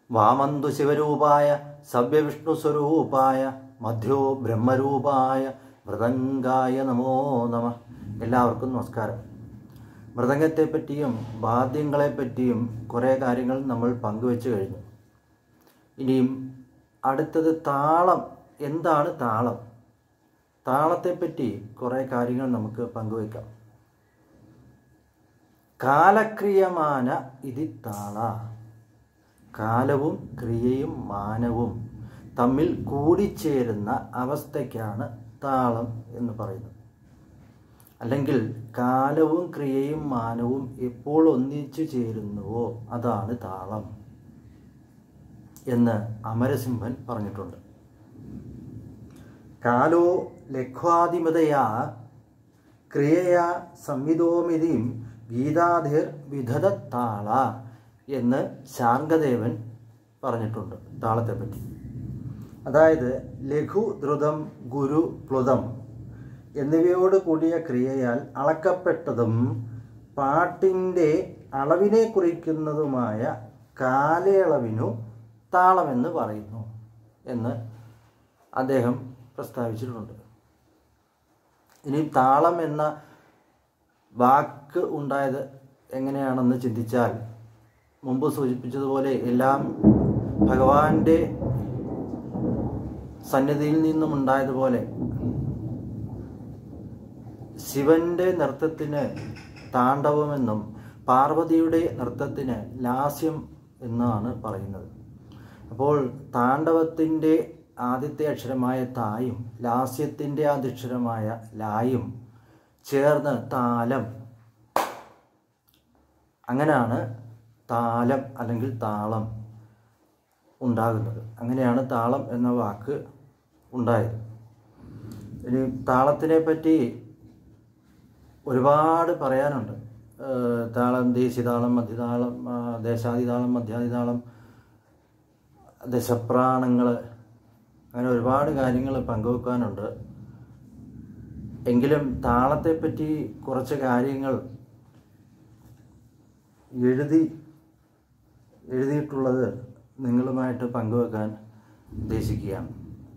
വാമന്തു ശിവരൂപായ സവ്യവിഷ്ണുസ്വരൂപായ മധ്യോ ബ്രഹ്മരൂപായ മൃദംഗായ നമോ നമ എല്ലാവർക്കും നമസ്കാരം മൃദംഗത്തെപ്പറ്റിയും വാദ്യങ്ങളെപ്പറ്റിയും കുറേ കാര്യങ്ങൾ നമ്മൾ പങ്കുവെച്ച് കഴിഞ്ഞു ഇനിയും അടുത്തത് താളം എന്താണ് താളം താളത്തെപ്പറ്റി കുറേ കാര്യങ്ങൾ നമുക്ക് പങ്കുവയ്ക്കാം കാലക്രിയമാന ഇതി താള കാലവും ക്രിയയും മാനവും തമ്മിൽ കൂടിച്ചേരുന്ന അവസ്ഥയ്ക്കാണ് താളം എന്ന് പറയുന്നത് അല്ലെങ്കിൽ കാലവും ക്രിയയും മാനവും എപ്പോൾ ഒന്നിച്ചു ചേരുന്നുവോ അതാണ് താളം എന്ന് അമരസിംഹൻ പറഞ്ഞിട്ടുണ്ട് കാലോ ലഘ്വാതിമതയാ ക്രിയയാ സംവിധോമിതിയും ഗീതാധിർ വിധത താള എന്ന് ശാർഗദേവൻ പറഞ്ഞിട്ടുണ്ട് താളത്തെപ്പറ്റി അതായത് ലഘു ദ്രുതം ഗുരു പ്ലുതം എന്നിവയോട് കൂടിയ ക്രിയയാൽ അളക്കപ്പെട്ടതും പാട്ടിൻ്റെ അളവിനെ കുറിക്കുന്നതുമായ കാലയളവിനു താളമെന്ന് പറയുന്നു എന്ന് അദ്ദേഹം പ്രസ്താവിച്ചിട്ടുണ്ട് ഇനി താളം എന്ന വാക്ക് ഉണ്ടായത് എങ്ങനെയാണെന്ന് ചിന്തിച്ചാൽ മുമ്പ് സൂചിപ്പിച്ചതുപോലെ എല്ലാം ഭഗവാന്റെ സന്നിധിയിൽ നിന്നും ഉണ്ടായതുപോലെ ശിവന്റെ നൃത്തത്തിന് താണ്ഡവമെന്നും പാർവതിയുടെ നൃത്തത്തിന് ലാസ്യം എന്നാണ് പറയുന്നത് അപ്പോൾ താണ്ഡവത്തിൻ്റെ ആദ്യത്തെ അക്ഷരമായ തായും ലാസ്യത്തിൻ്റെ ആദ്യക്ഷരമായ ലായും ചേർന്ന് താലം അങ്ങനെയാണ് താലം അല്ലെങ്കിൽ താളം ഉണ്ടാകുന്നത് അങ്ങനെയാണ് താളം എന്ന വാക്ക് ഉണ്ടായത് ഇനി താളത്തിനെ പറ്റി ഒരുപാട് പറയാനുണ്ട് താളം ദേശീയതാളം മധ്യതാളം ദേശാദിതാളം മധ്യാദിതാളം ദശപ്രാണങ്ങൾ അങ്ങനെ ഒരുപാട് കാര്യങ്ങൾ പങ്കുവെക്കാനുണ്ട് എങ്കിലും താളത്തെപ്പറ്റി കുറച്ച് കാര്യങ്ങൾ എഴുതി എഴുതിയിട്ടുള്ളത് നിങ്ങളുമായിട്ട് പങ്കുവെക്കാൻ ഉദ്ദേശിക്കുകയാണ്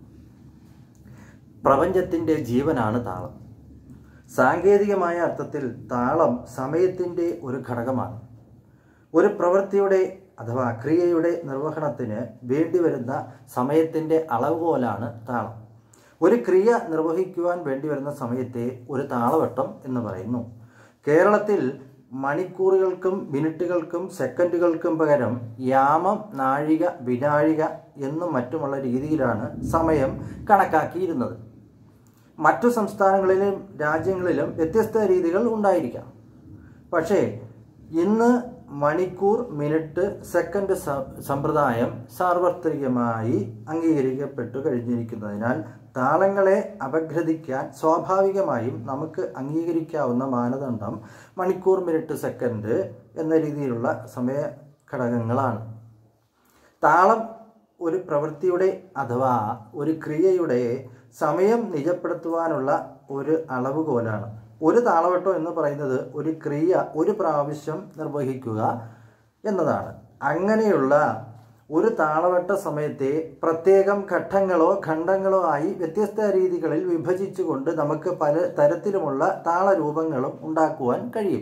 പ്രപഞ്ചത്തിൻ്റെ ജീവനാണ് താളം സാങ്കേതികമായ അർത്ഥത്തിൽ താളം സമയത്തിൻ്റെ ഒരു ഘടകമാണ് ഒരു പ്രവൃത്തിയുടെ അഥവാ ക്രിയയുടെ നിർവഹണത്തിന് വേണ്ടിവരുന്ന സമയത്തിൻ്റെ അളവുകോലാണ് താളം ഒരു ക്രിയ നിർവഹിക്കുവാൻ വേണ്ടിവരുന്ന സമയത്തെ ഒരു താളവട്ടം എന്ന് പറയുന്നു കേരളത്തിൽ മണിക്കൂറുകൾക്കും മിനിറ്റുകൾക്കും സെക്കൻഡുകൾക്കും പകരം യാമം നാഴിക വിനാഴിക എന്നും മറ്റുമുള്ള രീതിയിലാണ് സമയം കണക്കാക്കിയിരുന്നത് മറ്റു സംസ്ഥാനങ്ങളിലും രാജ്യങ്ങളിലും വ്യത്യസ്ത രീതികൾ ഉണ്ടായിരിക്കാം പക്ഷേ ഇന്ന് മണിക്കൂർ മിനിറ്റ് സെക്കൻഡ് സമ്പ്രദായം സാർവത്രികമായി അംഗീകരിക്കപ്പെട്ടു കഴിഞ്ഞിരിക്കുന്നതിനാൽ താളങ്ങളെ അപഗ്രഥിക്കാൻ സ്വാഭാവികമായും നമുക്ക് അംഗീകരിക്കാവുന്ന മാനദണ്ഡം മണിക്കൂർ മിനിറ്റ് സെക്കൻഡ് എന്ന രീതിയിലുള്ള സമയ ഘടകങ്ങളാണ് താളം ഒരു പ്രവൃത്തിയുടെ അഥവാ ഒരു ക്രിയയുടെ സമയം നിജപ്പെടുത്തുവാനുള്ള ഒരു അളവുകോലാണ് ഒരു താളവട്ടം എന്ന് പറയുന്നത് ഒരു ക്രിയ ഒരു പ്രാവശ്യം നിർവഹിക്കുക എന്നതാണ് അങ്ങനെയുള്ള ഒരു താളവട്ട സമയത്തെ പ്രത്യേകം ഘട്ടങ്ങളോ ഖണ്ഡങ്ങളോ ആയി വ്യത്യസ്ത രീതികളിൽ വിഭജിച്ചുകൊണ്ട് നമുക്ക് പല തരത്തിലുമുള്ള താളരൂപങ്ങളും ഉണ്ടാക്കുവാൻ കഴിയും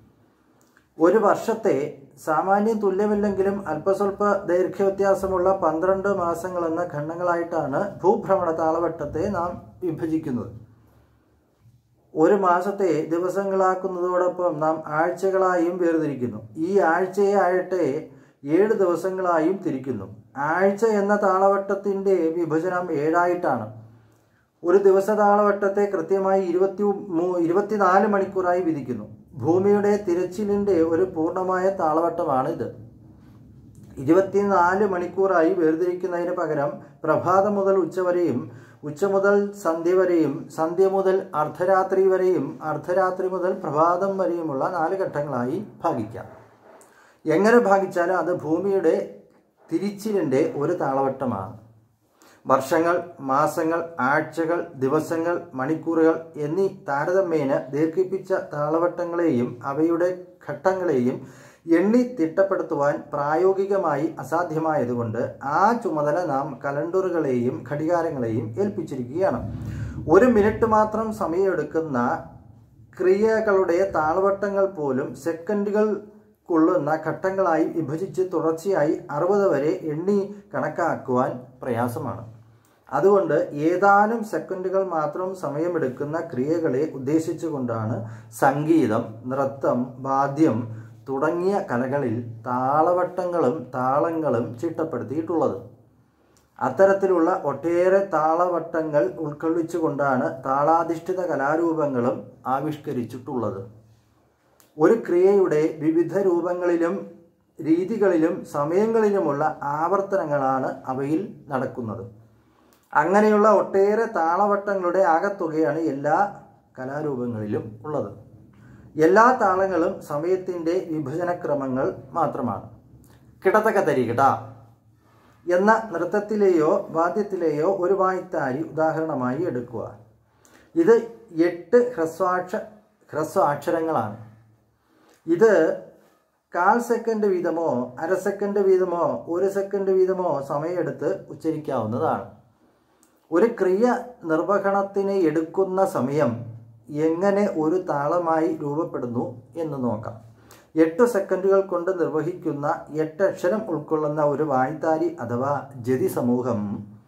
ഒരു വർഷത്തെ സാമാന്യം തുല്യമല്ലെങ്കിലും അല്പസ്വല്പ ദൈർഘ്യവ്യത്യാസമുള്ള പന്ത്രണ്ട് മാസങ്ങൾ എന്ന ഖണ്ഡങ്ങളായിട്ടാണ് ഭൂഭ്രമണ താളവട്ടത്തെ നാം വിഭജിക്കുന്നത് ഒരു മാസത്തെ ദിവസങ്ങളാക്കുന്നതോടൊപ്പം നാം ആഴ്ചകളായും വേർതിരിക്കുന്നു ഈ ആഴ്ചയെ ആയട്ടെ ഏഴ് ദിവസങ്ങളായും തിരിക്കുന്നു ആഴ്ച എന്ന താളവട്ടത്തിൻ്റെ വിഭജനം ഏഴായിട്ടാണ് ഒരു ദിവസ താളവട്ടത്തെ കൃത്യമായി ഇരുപത്തി മൂ ഇരുപത്തിനാല് മണിക്കൂറായി വിധിക്കുന്നു ഭൂമിയുടെ തിരച്ചിലിൻ്റെ ഒരു പൂർണ്ണമായ താളവട്ടമാണ് ഇത് ഇരുപത്തിനാല് മണിക്കൂറായി വേർതിരിക്കുന്നതിന് പകരം പ്രഭാതം മുതൽ ഉച്ചവരെയും ഉച്ച മുതൽ സന്ധ്യ വരെയും സന്ധ്യ മുതൽ അർദ്ധരാത്രി വരെയും അർദ്ധരാത്രി മുതൽ പ്രഭാതം വരെയുമുള്ള നാല് ഘട്ടങ്ങളായി ഭാഗിക്കാം എങ്ങനെ ഭാഗിച്ചാലും അത് ഭൂമിയുടെ തിരിച്ചിലിൻ്റെ ഒരു താളവട്ടമാണ് വർഷങ്ങൾ മാസങ്ങൾ ആഴ്ചകൾ ദിവസങ്ങൾ മണിക്കൂറുകൾ എന്നീ താരതമ്യേന ദീർഘിപ്പിച്ച താളവട്ടങ്ങളെയും അവയുടെ ഘട്ടങ്ങളെയും എണ്ണി തിട്ടപ്പെടുത്തുവാൻ പ്രായോഗികമായി അസാധ്യമായതുകൊണ്ട് ആ ചുമതല നാം കലണ്ടറുകളെയും ഘടികാരങ്ങളെയും ഏൽപ്പിച്ചിരിക്കുകയാണ് ഒരു മിനിറ്റ് മാത്രം സമയമെടുക്കുന്ന ക്രിയകളുടെ താളവട്ടങ്ങൾ പോലും സെക്കൻഡുകൾ കൊള്ളുന്ന ഘട്ടങ്ങളായി വിഭജിച്ച് തുടർച്ചയായി അറുപത് വരെ എണ്ണി കണക്കാക്കുവാൻ പ്രയാസമാണ് അതുകൊണ്ട് ഏതാനും സെക്കൻഡുകൾ മാത്രം സമയമെടുക്കുന്ന ക്രിയകളെ ഉദ്ദേശിച്ചുകൊണ്ടാണ് സംഗീതം നൃത്തം വാദ്യം തുടങ്ങിയ കലകളിൽ താളവട്ടങ്ങളും താളങ്ങളും ചിട്ടപ്പെടുത്തിയിട്ടുള്ളത് അത്തരത്തിലുള്ള ഒട്ടേറെ താളവട്ടങ്ങൾ ഉൾക്കൊള്ളിച്ചുകൊണ്ടാണ് താളാധിഷ്ഠിത കലാരൂപങ്ങളും ആവിഷ്കരിച്ചിട്ടുള്ളത് ഒരു ക്രിയയുടെ വിവിധ രൂപങ്ങളിലും രീതികളിലും സമയങ്ങളിലുമുള്ള ആവർത്തനങ്ങളാണ് അവയിൽ നടക്കുന്നത് അങ്ങനെയുള്ള ഒട്ടേറെ താളവട്ടങ്ങളുടെ ആകത്തുകയാണ് എല്ലാ കലാരൂപങ്ങളിലും ഉള്ളത് എല്ലാ താളങ്ങളും സമയത്തിൻ്റെ വിഭജനക്രമങ്ങൾ മാത്രമാണ് കിടത്തക്ക തരികിട എന്ന നൃത്തത്തിലെയോ വാദ്യത്തിലെയോ ഒരു വായ്ത്താരി ഉദാഹരണമായി എടുക്കുക ഇത് എട്ട് ഹ്രസ്വാക്ഷ ഹ്രസ്വാക്ഷരങ്ങളാണ് ഇത് കാൽ സെക്കൻഡ് വീതമോ അര സെക്കൻഡ് വീതമോ ഒരു സെക്കൻഡ് വീതമോ സമയമെടുത്ത് ഉച്ചരിക്കാവുന്നതാണ് ഒരു ക്രിയ നിർവഹണത്തിന് എടുക്കുന്ന സമയം എങ്ങനെ ഒരു താളമായി രൂപപ്പെടുന്നു എന്ന് നോക്കാം എട്ട് സെക്കൻഡുകൾ കൊണ്ട് നിർവഹിക്കുന്ന എട്ട് അക്ഷരം ഉൾക്കൊള്ളുന്ന ഒരു വായ്ത്താരി അഥവാ ജതി സമൂഹം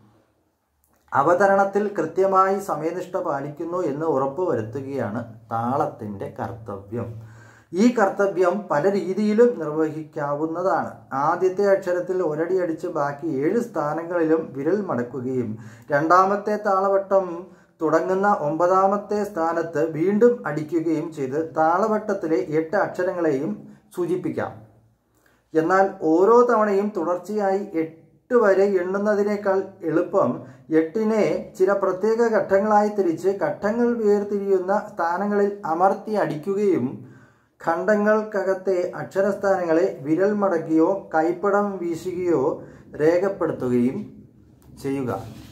അവതരണത്തിൽ കൃത്യമായി സമയനിഷ്ഠ പാലിക്കുന്നു എന്ന് ഉറപ്പുവരുത്തുകയാണ് താളത്തിൻ്റെ കർത്തവ്യം ഈ കർത്തവ്യം പല രീതിയിലും നിർവഹിക്കാവുന്നതാണ് ആദ്യത്തെ അക്ഷരത്തിൽ ഒരടി അടിച്ച് ബാക്കി ഏഴ് സ്ഥാനങ്ങളിലും വിരൽ മടക്കുകയും രണ്ടാമത്തെ താളവട്ടം തുടങ്ങുന്ന ഒമ്പതാമത്തെ സ്ഥാനത്ത് വീണ്ടും അടിക്കുകയും ചെയ്ത് താളവട്ടത്തിലെ എട്ട് അക്ഷരങ്ങളെയും സൂചിപ്പിക്കാം എന്നാൽ ഓരോ തവണയും തുടർച്ചയായി എട്ട് വരെ എണ്ണുന്നതിനേക്കാൾ എളുപ്പം എട്ടിനെ ചില പ്രത്യേക ഘട്ടങ്ങളായി തിരിച്ച് ഘട്ടങ്ങൾ വേർതിരിയുന്ന സ്ഥാനങ്ങളിൽ അമർത്തി അടിക്കുകയും ഖണ്ഡങ്ങൾക്കകത്തെ അക്ഷരസ്ഥാനങ്ങളെ വിരൽ മടക്കിയോ കൈപ്പടം വീശുകയോ രേഖപ്പെടുത്തുകയും ചെയ്യുക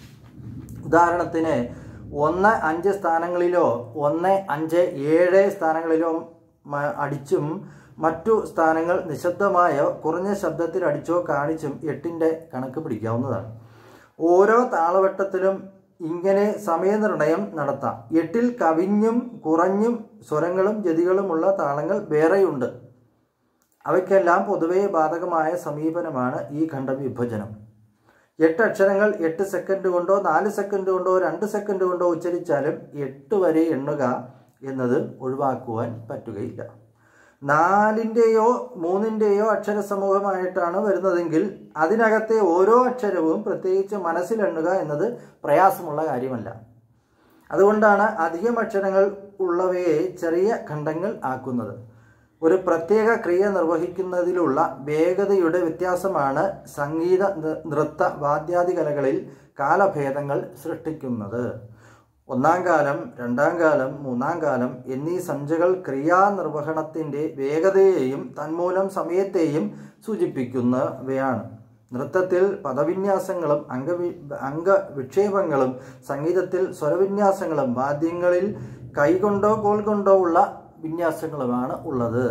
ഉദാഹരണത്തിന് ഒന്ന് അഞ്ച് സ്ഥാനങ്ങളിലോ ഒന്ന് അഞ്ച് ഏഴ് സ്ഥാനങ്ങളിലോ മ- അടിച്ചും മറ്റു സ്ഥാനങ്ങൾ നിശബ്ദമായോ കുറഞ്ഞ ശബ്ദത്തിൽ അടിച്ചോ കാണിച്ചും എട്ടിൻ്റെ കണക്ക് പിടിക്കാവുന്നതാണ് ഓരോ താളവട്ടത്തിലും ഇങ്ങനെ സമയനിർണയം നടത്താം എട്ടിൽ കവിഞ്ഞും കുറഞ്ഞും സ്വരങ്ങളും ജതികളുമുള്ള താളങ്ങൾ വേറെയുണ്ട് അവയ്ക്കെല്ലാം പൊതുവെ ബാധകമായ സമീപനമാണ് ഈ ഖണ്ഡവിഭജനം എട്ട് അക്ഷരങ്ങൾ എട്ട് സെക്കൻഡ് കൊണ്ടോ നാല് സെക്കൻഡ് കൊണ്ടോ രണ്ട് സെക്കൻഡ് കൊണ്ടോ ഉച്ചരിച്ചാലും എട്ട് വരെ എണ്ണുക എന്നത് ഒഴിവാക്കുവാൻ പറ്റുകയില്ല നാലിൻ്റെയോ മൂന്നിൻ്റെയോ അക്ഷര സമൂഹമായിട്ടാണ് വരുന്നതെങ്കിൽ അതിനകത്തെ ഓരോ അക്ഷരവും പ്രത്യേകിച്ച് മനസ്സിലെണ്ണുക എന്നത് പ്രയാസമുള്ള കാര്യമല്ല അതുകൊണ്ടാണ് അധികം അക്ഷരങ്ങൾ ഉള്ളവയെ ചെറിയ ഖണ്ഡങ്ങൾ ആക്കുന്നത് ഒരു പ്രത്യേക ക്രിയ നിർവഹിക്കുന്നതിലുള്ള വേഗതയുടെ വ്യത്യാസമാണ് സംഗീത ന- നൃത്ത വാദ്യാദി കലകളിൽ കാലഭേദങ്ങൾ സൃഷ്ടിക്കുന്നത് ഒന്നാം കാലം രണ്ടാം കാലം മൂന്നാം കാലം എന്നീ സംഖ്യകൾ ക്രിയാനിർവഹണത്തിൻ്റെ വേഗതയെയും തന്മൂലം സമയത്തെയും സൂചിപ്പിക്കുന്നവയാണ് നൃത്തത്തിൽ പദവിന്യാസങ്ങളും അംഗവി അംഗവിക്ഷേപങ്ങളും സംഗീതത്തിൽ സ്വരവിന്യാസങ്ങളും വാദ്യങ്ങളിൽ കൈകൊണ്ടോ കോൽ കൊണ്ടോ ഉള്ള വിന്യാസങ്ങളുമാണ് ഉള്ളത്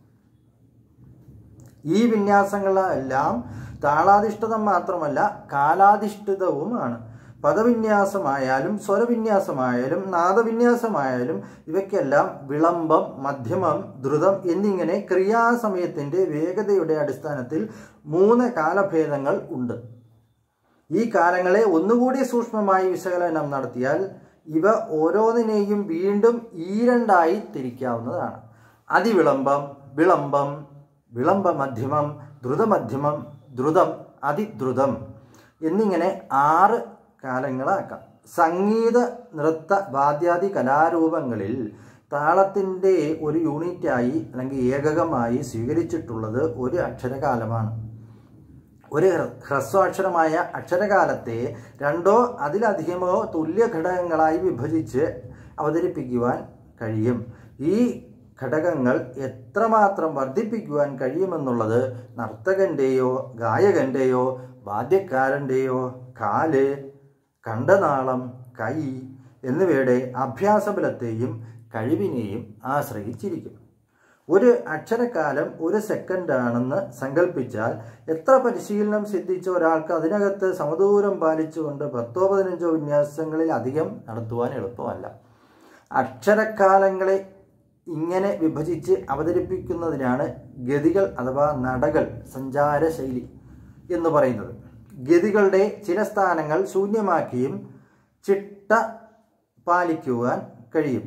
ഈ വിന്യാസങ്ങളെല്ലാം താളാധിഷ്ഠിതം മാത്രമല്ല കാലാധിഷ്ഠിതവുമാണ് പദവിന്യാസമായാലും സ്വരവിന്യാസമായാലും നാദവിന്യാസമായാലും ഇവയ്ക്കെല്ലാം വിളംബം മധ്യമം ദ്രുതം എന്നിങ്ങനെ ക്രിയാസമയത്തിൻ്റെ വേഗതയുടെ അടിസ്ഥാനത്തിൽ മൂന്ന് കാലഭേദങ്ങൾ ഉണ്ട് ഈ കാലങ്ങളെ ഒന്നുകൂടി സൂക്ഷ്മമായി വിശകലനം നടത്തിയാൽ ഇവ ഓരോന്നിനെയും വീണ്ടും ഈരണ്ടായി തിരിക്കാവുന്നതാണ് അതിവിളംബം വിളംബം വിളംബ മധ്യമം ദ്രുതമധ്യമം ദ്രുതം അതിദ്രുതം എന്നിങ്ങനെ ആറ് കാലങ്ങളാക്കാം സംഗീത നൃത്ത വാദ്യാദി കലാരൂപങ്ങളിൽ താളത്തിൻ്റെ ഒരു യൂണിറ്റായി അല്ലെങ്കിൽ ഏകകമായി സ്വീകരിച്ചിട്ടുള്ളത് ഒരു അക്ഷരകാലമാണ് ഒരു ഹ്ര- ഹ്രസ്വാക്ഷരമായ അക്ഷരകാലത്തെ രണ്ടോ അതിലധികമോ തുല്യ ഘടകങ്ങളായി വിഭജിച്ച് അവതരിപ്പിക്കുവാൻ കഴിയും ഈ ഘടകങ്ങൾ എത്രമാത്രം വർദ്ധിപ്പിക്കുവാൻ കഴിയുമെന്നുള്ളത് നർത്തകൻ്റെയോ ഗായകൻ്റെയോ വാദ്യക്കാരൻ്റെയോ കാല് കണ്ടനാളം കൈ എന്നിവയുടെ അഭ്യാസബലത്തെയും കഴിവിനെയും ആശ്രയിച്ചിരിക്കും ഒരു അക്ഷരക്കാലം ഒരു സെക്കൻഡാണെന്ന് സങ്കല്പിച്ചാൽ എത്ര പരിശീലനം സിദ്ധിച്ച ഒരാൾക്ക് അതിനകത്ത് സമദൂരം പാലിച്ചുകൊണ്ട് പത്തോ പതിനഞ്ചോ വിന്യാസങ്ങളിൽ അധികം നടത്തുവാൻ എളുപ്പമല്ല അക്ഷരക്കാലങ്ങളെ ഇങ്ങനെ വിഭജിച്ച് അവതരിപ്പിക്കുന്നതിനാണ് ഗതികൾ അഥവാ നടകൾ സഞ്ചാരശൈലി എന്ന് പറയുന്നത് ഗതികളുടെ ചില സ്ഥാനങ്ങൾ ശൂന്യമാക്കിയും ചിട്ട പാലിക്കുവാൻ കഴിയും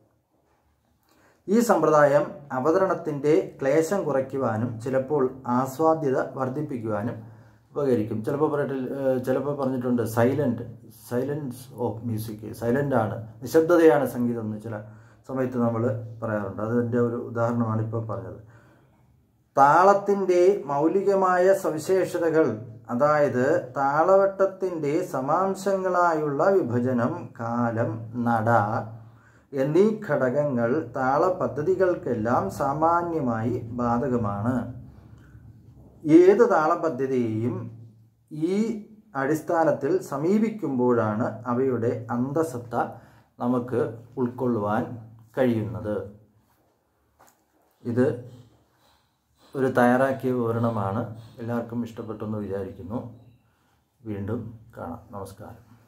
ഈ സമ്പ്രദായം അവതരണത്തിൻ്റെ ക്ലേശം കുറയ്ക്കുവാനും ചിലപ്പോൾ ആസ്വാദ്യത വർദ്ധിപ്പിക്കുവാനും ഉപകരിക്കും ചിലപ്പോൾ പറഞ്ഞിട്ട് ചിലപ്പോൾ പറഞ്ഞിട്ടുണ്ട് silent silence of music silent ആണ് നിശബ്ദതയാണ് സംഗീതം എന്ന് ചില സമയത്ത് നമ്മൾ പറയാറുണ്ട് അതിൻ്റെ ഒരു ഉദാഹരണമാണ് ഇപ്പോൾ പറഞ്ഞത് താളത്തിൻ്റെ മൗലികമായ സവിശേഷതകൾ അതായത് താളവട്ടത്തിൻ്റെ സമാംശങ്ങളായുള്ള വിഭജനം കാലം നട എന്നീ ഘടകങ്ങൾ താളപദ്ധതികൾക്കെല്ലാം സാമാന്യമായി ബാധകമാണ് ഏത് താളപദ്ധതിയെയും ഈ അടിസ്ഥാനത്തിൽ സമീപിക്കുമ്പോഴാണ് അവയുടെ അന്തസത്ത നമുക്ക് ഉൾക്കൊള്ളുവാൻ കഴിയുന്നത് ഇത് ഒരു തയ്യാറാക്കിയ വിവരണമാണ് എല്ലാവർക്കും ഇഷ്ടപ്പെട്ടെന്ന് വിചാരിക്കുന്നു വീണ്ടും കാണാം നമസ്കാരം